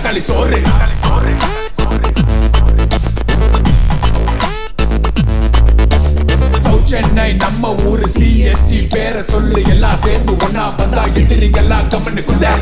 தக்காளி சோறு சவுத் சென்னை நம்ம ஊரு சிஎஸ்டி பேரை சொல்லு எல்லாம் சேர்ந்து ஒன்னா வந்தா எதிரிங்கெல்லாம் கம்மனு குந்த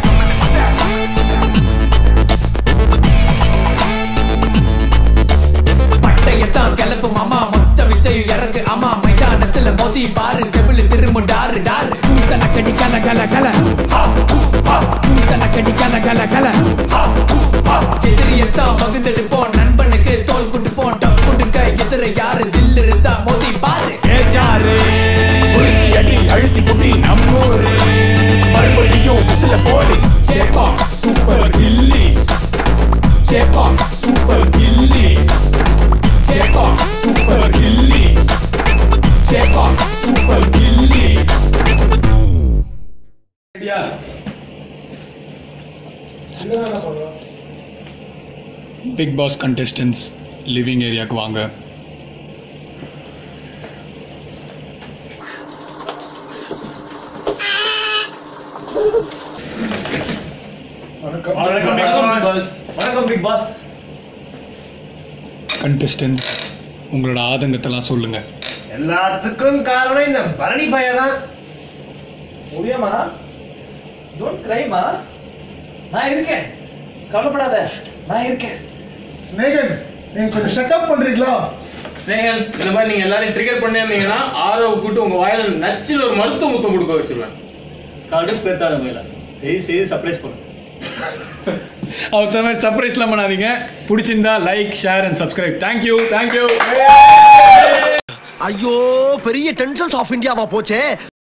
பட்டையத்தான் கிளப்பு மாமா மொத்த வித்தையும் இறங்கு ஆமா மைதானத்துல மோதி பாரு செவிலு திரும்ப டாரு டாரு குந்தல கடி கல கல கல குந்தல கடி கல கல கல எதிரியத்தான் பகுந்தெடுப்போம் நண்பனுக்கு தோல் கொண்டு போன் டப் கொடுக்க எதிர யாரு தில்லு இருந்தா மோதி பாரு ஏஜாரு ஒழுங்கி அடி அழுத்தி புடி நம்மூரு மறுபடியும் விசில போடு Chepauk super Gillies Chepauk super Gillies Chepauk super Gillies Chepauk super Gillies big boss contestants living ஏரியாவுக்கு வாங்க வணக்கம் பிக் பாஸ் கண்டெஸ்டன்ஸ் உங்களோட ஆதங்கத்தெல்லாம் சொல்லுங்க எல்லாத்துக்கும் காரணம் இந்த பரணி பையன் தான் முடியுமா டோன்ட் கிரைமா நான் இருக்கேன் கவலைப்படாத நான் இருக்கேன் ஸ்னேகன் நீங்க கொஞ்சம் ஷட்டப் பண்றீங்களா ஸ்னேகன் இந்த மாதிரி நீங்க எல்லாரையும் ட்ரிகர் பண்ணிருந்தீங்கன்னா ஆரோ கூட்டு உங்க வாயில நச்சில் ஒரு மருத்துவ முத்தம் கொடுக்க வச்சிருவேன் கடுப்பேத்தாத மேல தயவு செய்து சர்ப்ரைஸ் பண்ணு அவர் சொன்ன மாதிரி சர்ப்ரைஸ்லாம் பண்ணாதீங்க பிடிச்சிருந்தா like share and subscribe thank you thank you ஐயோ பெரிய டென்ஷன்ஸ் ஆஃப் இந்தியாவா போச்சே